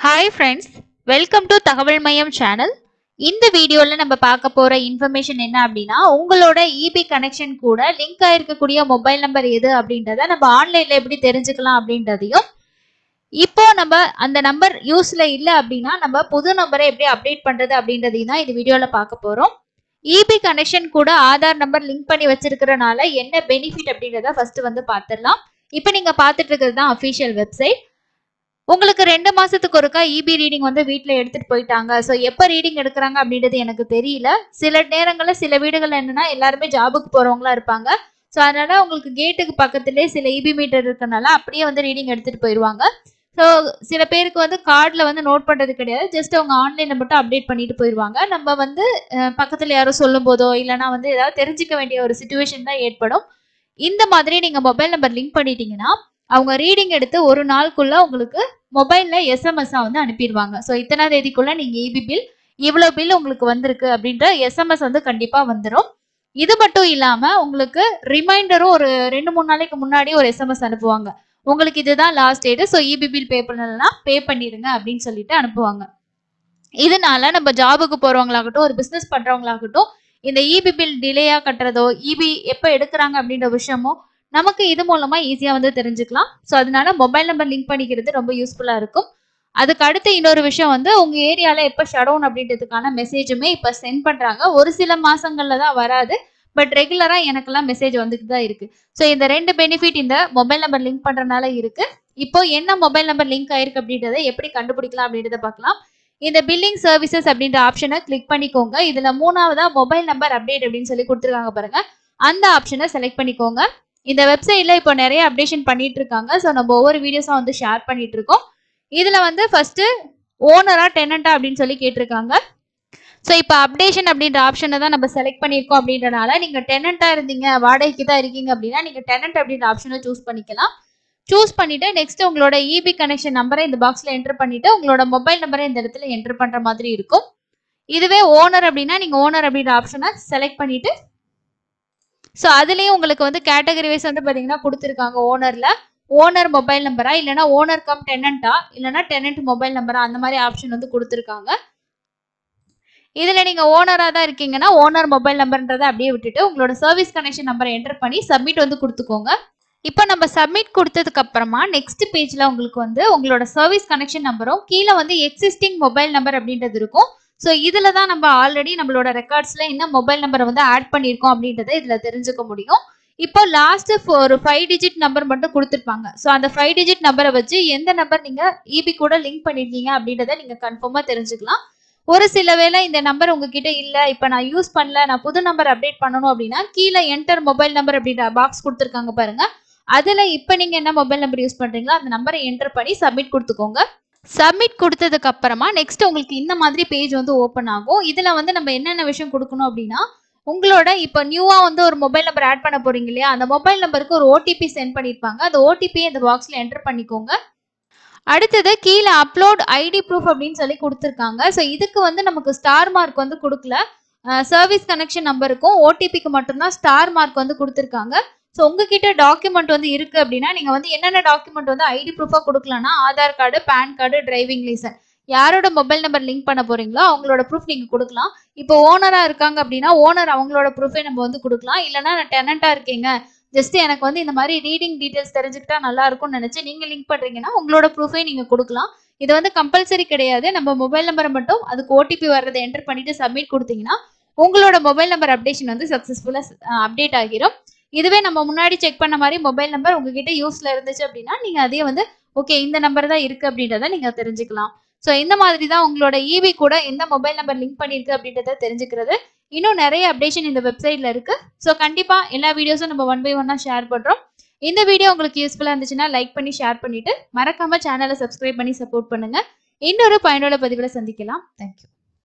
hi friends welcome to தகவல் மையம் channel இந்த வீடியோவில் நம்ம பார்க்க போகிற இன்ஃபர்மேஷன் என்ன அப்படின்னா உங்களோட இபி கனெக்ஷன் கூட லிங்க் ஆயிருக்கக்கூடிய மொபைல் நம்பர் எது அப்படின்றத நம்ம ஆன்லைனில் எப்படி தெரிஞ்சுக்கலாம் அப்படின்றதையும் இப்போ நம்ம அந்த நம்பர் யூஸில் இல்லை அப்படின்னா நம்ம புது நம்பரை எப்படி அப்டேட் பண்ணுறது அப்படின்றதையும் தான் இந்த வீடியோவில் பார்க்க போகிறோம் இபி கனெக்ஷன் கூட ஆதார் நம்பர் லிங்க் பண்ணி வச்சிருக்கிறனால என்ன பெனிஃபிட் அப்படின்றத ஃபர்ஸ்ட் வந்து பார்த்துடலாம் இப்போ நீங்கள் பார்த்துட்டு இருக்கிறது தான் அஃபிஷியல் வெப்சைட் உங்களுக்கு ரெண்டு மாசத்துக்கு ஒருக்கா இபி ரீடிங் வந்து வீட்டில் எடுத்துட்டு போயிட்டாங்க ஸோ எப்போ ரீடிங் எடுக்கிறாங்க அப்படின்றது எனக்கு தெரியல சில நேரங்களில் சில வீடுகள் என்னன்னா எல்லாருமே ஜாபுக்கு போறவங்களா இருப்பாங்க ஸோ அதனால உங்களுக்கு கேட்டுக்கு பக்கத்துலேயே சில இபி மீட்டர் இருக்கனால அப்படியே வந்து ரீடிங் எடுத்துட்டு போயிடுவாங்க ஸோ சில பேருக்கு வந்து கார்டில் வந்து நோட் பண்ணுறது கிடையாது ஜஸ்ட் அவங்க ஆன்லைனில் மட்டும் அப்டேட் பண்ணிட்டு போயிடுவாங்க நம்ம வந்து அஹ், பக்கத்துல யாரும் சொல்லும் போதோ இல்லைனா வந்து ஏதாவது தெரிஞ்சுக்க வேண்டிய ஒரு சுச்சுவேஷன் தான் ஏற்படும் இந்த மாதிரி நீங்கள் மொபைல் நம்பர் லிங்க் பண்ணிட்டீங்கன்னா அவங்க ரீடிங் எடுத்து ஒரு நாளுக்குள்ள உங்களுக்கு மொபைல்ல எஸ்எம்எஸ்ஸா வந்து அனுப்பிடுவாங்க ஸோ இத்தனை தேதிக்குள்ள நீங்க இபி பில் இவ்வளோ பில் உங்களுக்கு வந்திருக்கு அப்படின்ற எஸ்எம்எஸ் வந்து கண்டிப்பா வந்துடும் இது மட்டும் இல்லாம உங்களுக்கு ரிமைண்டரும் ஒரு ரெண்டு மூணு நாளைக்கு முன்னாடி ஒரு எஸ்எம்எஸ் அனுப்புவாங்க உங்களுக்கு இதுதான் last date so EB bill pay பண்ணலாம் பே பண்ணிடுங்க அப்படின்னு சொல்லிட்டு அனுப்புவாங்க இதனால நம்ம ஜாபுக்கு போறவங்களாகட்டும் ஒரு பிசினஸ் பண்றவங்களாகட்டும் இந்த இபி பில் டிலேயா கட்டுறதோ இபி எப்போ எடுக்கிறாங்க அப்படின்ற விஷயமோ நமக்கு இது மூலமா ஈஸியா வந்து தெரிஞ்சுக்கலாம் ஸோ அதனால மொபைல் நம்பர் லிங்க் பண்ணிக்கிறது ரொம்ப யூஸ்ஃபுல்லா இருக்கும் அதுக்கு அடுத்து இன்னொரு விஷயம் வந்து உங்க ஏரியால எப்போ ஷடவுன் அப்படின்றதுக்கான மெசேஜுமே இப்போ சென்ட் பண்றாங்க ஒரு சில மாசங்கள்ல தான் வராது பட் ரெகுலரா எனக்கெல்லாம் மெசேஜ் வந்துட்டு தான் இருக்கு ஸோ இந்த ரெண்டு பெனிஃபிட் இந்த மொபைல் நம்பர் லிங்க் பண்றதுனால இருக்கு இப்போ என்ன மொபைல் நம்பர் லிங்க் ஆயிருக்கு அப்படின்றத எப்படி கண்டுபிடிக்கலாம் அப்படின்றத பார்க்கலாம் இந்த பில்லிங் சர்வீசஸ் அப்படின்ற ஆப்ஷனை கிளிக் பண்ணிக்கோங்க இதுல மூணாவதா மொபைல் நம்பர் அப்டேட் அப்படின்னு சொல்லி கொடுத்துருக்காங்க பாருங்க அந்த ஆப்ஷனை செலக்ட் பண்ணிக்கோங்க இந்த வெப்சைட்ல இப்போ நிறைய அப்டேஷன் பண்ணிட்டு இருக்காங்க ஸோ நம்ம ஒவ்வொரு வீடியோஸும் வந்து ஷேர் பண்ணிட்டு இருக்கோம் இதுல வந்து ஃபர்ஸ்ட் ஓனரா டெனண்டா அப்படின்னு சொல்லி கேட்டிருக்காங்க ஸோ இப்போ அப்டேஷன் அப்படின்ற ஆப்ஷனை தான் நம்ம செலக்ட் பண்ணியிருக்கோம் அப்படின்றனால நீங்க டெனண்டா இருந்தீங்க வாடகைக்கு தான் இருக்கீங்க அப்படின்னா நீங்க டெனண்ட் அப்படின்ற ஆப்ஷனை சூஸ் பண்ணிக்கலாம் சூஸ் பண்ணிட்டு நெக்ஸ்ட் உங்களோட இபி கனெக்ஷன் நம்பரை இந்த பாக்ஸ்ல என்டர் பண்ணிட்டு உங்களோட மொபைல் நம்பரை இந்த இடத்துல என்டர் பண்ற மாதிரி இருக்கும் இதுவே ஓனர் அப்படின்னா நீங்க ஓனர் அப்படின்ற ஆப்ஷனை செலக்ட் பண்ணிட்டு ஸோ அதுலேயும் உங்களுக்கு வந்து கேட்டகரி வைஸ் வந்து பார்த்தீங்கன்னா கொடுத்துருக்காங்க ஓனரில் ஓனர் மொபைல் நம்பரா இல்லைனா ஓனர் கம் டெனண்டா இல்லைனா டெனண்ட் மொபைல் நம்பரா அந்த மாதிரி ஆப்ஷன் வந்து கொடுத்துருக்காங்க இதில் நீங்கள் ஓனராக தான் இருக்கீங்கன்னா ஓனர் மொபைல் நம்பர்ன்றதை அப்படியே விட்டுட்டு உங்களோட சர்வீஸ் கனெக்ஷன் நம்பரை என்டர் பண்ணி சப்மிட் வந்து கொடுத்துக்கோங்க இப்போ நம்ம சப்மிட் கொடுத்ததுக்கு அப்புறமா நெக்ஸ்ட் பேஜ்ல உங்களுக்கு வந்து உங்களோட சர்வீஸ் கனெக்ஷன் நம்பரும் கீழே வந்து எக்ஸிஸ்டிங் மொபைல் நம்பர் அப்படின்றது இருக்கும் ஸோ இதில் தான் நம்ம ஆல்ரெடி நம்மளோட ரெக்கார்ட்ஸில் என்ன மொபைல் நம்பரை வந்து ஆட் பண்ணியிருக்கோம் அப்படின்றத இதில் தெரிஞ்சுக்க முடியும் இப்போ லாஸ்ட் ஒரு ஃபைவ் டிஜிட் நம்பர் மட்டும் கொடுத்துருப்பாங்க ஸோ அந்த ஃபைவ் டிஜிட் நம்பரை வச்சு எந்த நம்பர் நீங்கள் இபி கூட லிங்க் பண்ணியிருக்கீங்க அப்படின்றத நீங்கள் கன்ஃபார்மாக தெரிஞ்சுக்கலாம் ஒரு சில வேளை இந்த நம்பர் உங்ககிட்ட இல்லை இப்போ நான் யூஸ் பண்ணல நான் புது நம்பர் அப்டேட் பண்ணணும் அப்படின்னா கீழே என்டர் மொபைல் நம்பர் அப்படின்ற பாக்ஸ் கொடுத்துருக்காங்க பாருங்க அதில் இப்போ நீங்கள் என்ன மொபைல் நம்பர் யூஸ் பண்ணுறீங்களோ அந்த நம்பரை என்டர் பண்ணி சப்மிட் கொடுத்துக்கோங்க சப்மிட் கொடுத்ததுக்கு அப்புறமா நெக்ஸ்ட் உங்களுக்கு இந்த மாதிரி பேஜ் வந்து ஓப்பன் ஆகும் இதுல வந்து நம்ம என்னென்ன விஷயம் கொடுக்கணும் அப்படின்னா உங்களோட இப்போ நியூவா வந்து ஒரு மொபைல் நம்பர் ஆட் பண்ண போறீங்க இல்லையா அந்த மொபைல் நம்பருக்கு ஒரு ஓடிபி சென்ட் பண்ணிருப்பாங்க அந்த ஓடிபி இந்த பாக்ஸ்ல என்டர் பண்ணிக்கோங்க அடுத்தது கீழே அப்லோட் ஐடி ப்ரூஃப் அப்படின்னு சொல்லி கொடுத்துருக்காங்க ஸோ இதுக்கு வந்து நமக்கு ஸ்டார் மார்க் வந்து கொடுக்கல சர்வீஸ் கனெக்ஷன் நம்பருக்கும் ஓடிபிக்கு மட்டும்தான் ஸ்டார் மார்க் வந்து கொடுத்துருக்காங்க ஸோ உங்ககிட்ட டாக்குமெண்ட் வந்து இருக்கு அப்படின்னா நீங்க வந்து என்னென்ன டாக்குமெண்ட் வந்து ஐடி ப்ரூஃபாக கொடுக்கலன்னா Aadhaar card PAN card driving licence யாரோட மொபைல் நம்பர் லிங்க் பண்ண போறீங்களோ அவங்களோட ப்ரூஃப் நீங்க கொடுக்கலாம் இப்போ ஓனரா இருக்காங்க அப்படின்னா ஓனர் அவங்களோட ப்ரூஃபே நம்ம வந்து கொடுக்கலாம் இல்லைன்னா நான் டெனண்டா இருக்கீங்க ஜஸ்ட் எனக்கு வந்து இந்த மாதிரி ரீடிங் டீடைல்ஸ் தெரிஞ்சுக்கிட்டா நல்லா இருக்கும்னு நினைச்சு நீங்க லிங்க் பண்றீங்கன்னா உங்களோட ப்ரூஃபே நீங்க கொடுக்கலாம் இது வந்து கம்பல்சரி கிடையாது நம்ம மொபைல் நம்பரை மட்டும் அதுக்கு ஓடிபி வர்றதை என்டர் பண்ணிட்டு சப்மிட் கொடுத்தீங்கன்னா உங்களோட மொபைல் நம்பர் அப்டேஷன் வந்து சக்சஸ்ஃபுல்லா அப்டேட் ஆகிரும் இதுவே நம்ம முன்னாடி செக் பண்ண மாதிரி மொபைல் நம்பர் உங்ககிட்ட யூஸ்ல இருந்துச்சு அப்படின்னா நீங்க அதே வந்து ஓகே இந்த நம்பர் தான் இருக்கு அப்படின்றத நீங்க தெரிஞ்சுக்கலாம் ஸோ இந்த மாதிரி தான் உங்களோட இபி கூட எந்த மொபைல் நம்பர் லிங்க் பண்ணிருக்கு அப்படின்றத தெரிஞ்சுக்கிறது இன்னும் நிறைய அப்டேஷன் இந்த வெப்சைட்ல இருக்கு ஸோ கண்டிப்பா எல்லா வீடியோஸும் நம்ம ஒன் பை ஒன்னா ஷேர் பண்றோம் இந்த வீடியோ உங்களுக்கு யூஸ்ஃபுல்லா இருந்துச்சுன்னா லைக் பண்ணி ஷேர் பண்ணிட்டு மறக்காம சேனலை சப்ஸ்கிரைப் பண்ணி சப்போர்ட் பண்ணுங்க இன்னொரு பயனுள்ள பதிவில் சந்திக்கலாம் தேங்க்யூ